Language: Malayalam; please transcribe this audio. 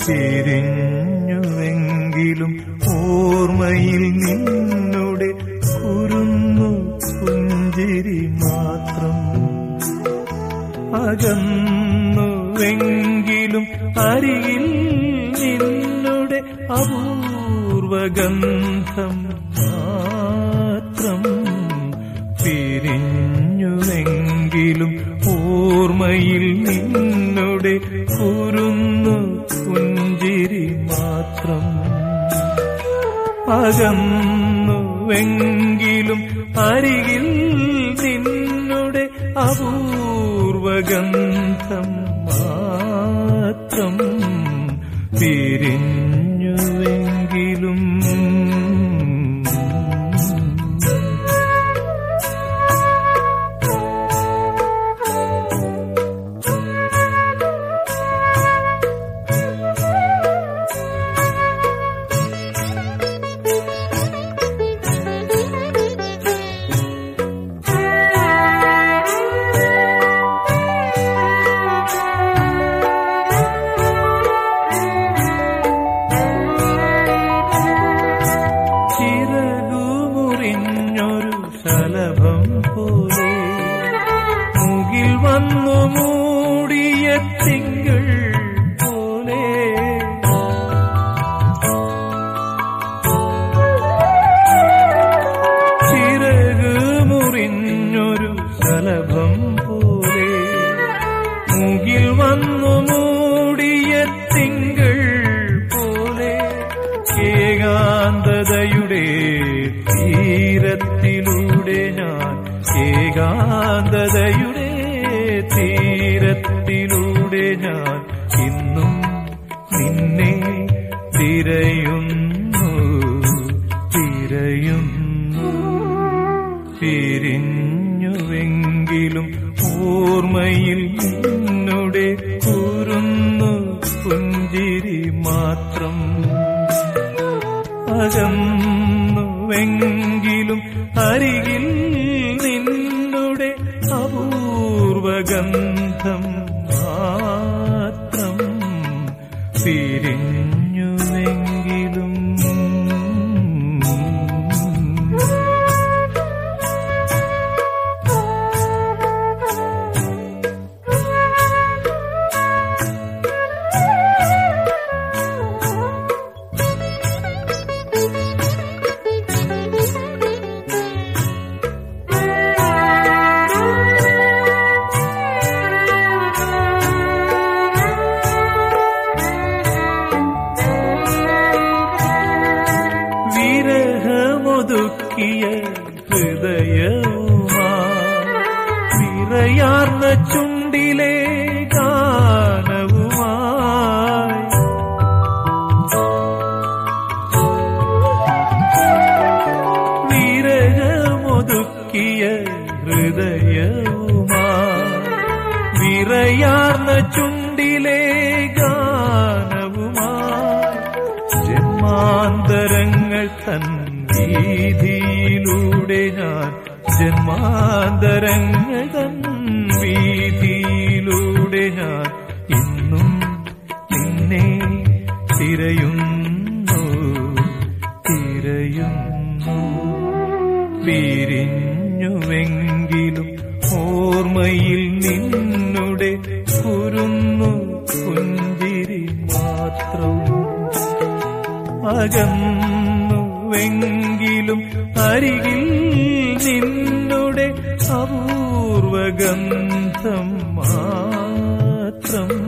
തിരിഞ്ഞുവെങ്കിലും ഓർമ്മയിൽ നിന്നുടെ കുരുന്നു പുഞ്ചിരി മാത്രം അകന്നുവെങ്കിലും അരികിൽ നിന്നുടെ അപൂർവഗന്ധം മാത്രം പിരിഞ്ഞുവെങ്കിലും ഓർമ്മയിൽ നിന്നുടെ കുരുന്നു പുഞ്ചിരി മാത്രം അകന്നുവെങ്കിലും അരികിൽ നിന്നുടെ അപൂർവഗന്ധം മാത്രം പിരിഞ്ഞുവെങ്കിലും ചിറകുമുറിഞ്ഞൊരു ശലഭം പോലെ മുകിൽ വന്നു മൂടിയ തിങ്കൾ പോലെ ചിറകുമുറിഞ്ഞൊരു ശലഭം പോലെ മുകിൽ വന്നു മൂടിയ തിങ്കൾ പോലെ ഏകാന്തതയുടെ തീരത്തിലൂടെ ഞാൻ ഏകാന്തതയുടെ തീരത്തിലൂടെ ഞാൻ ഇന്നും നിന്നെ തിരയുന്നു തിരയുന്നു പിരിഞ്ഞുവെങ്കിലും ഓർമ്മയിൽ നിന്നുടെ കുരുന്നു പുഞ്ചിരി മാത്രം അകന്നുവെങ്കിലും അരികിൽ നിന്നുടെ അപൂർവഗന്ധം മാത്രം പിരിഞ്ഞുവെങ്കിലും വിരഹമൊതുക്കിയ ഹൃദയവുമാ വിറയാർന്ന ചുണ്ടിലെ ഗാനവുമായി വിരഹമൊതുക്കിയ ഹൃദയവുമായി വിറയാർന്ന ചുണ്ടിലെ ഗാനവുമായി ജന്മാന്തരങ്ങൾ തൻ വീതിയിലൂടെ ഞാൻ ജന്മാന്തരങ്ങൾ തൻ വീതിയിലൂടെ ഞാൻ ഇന്നും നിന്നെ തിരയുന്നു തിരയുന്നു പിരിഞ്ഞുവെങ്കിലും ഓർമ്മയിൽ നിന്നുടെ കുരുന്നു പുഞ്ചിരി മാത്രം അകന്നുവെങ്കിലും അരികിൽ നിന്നുടെ അപൂർവഗന്ധം മാത്രം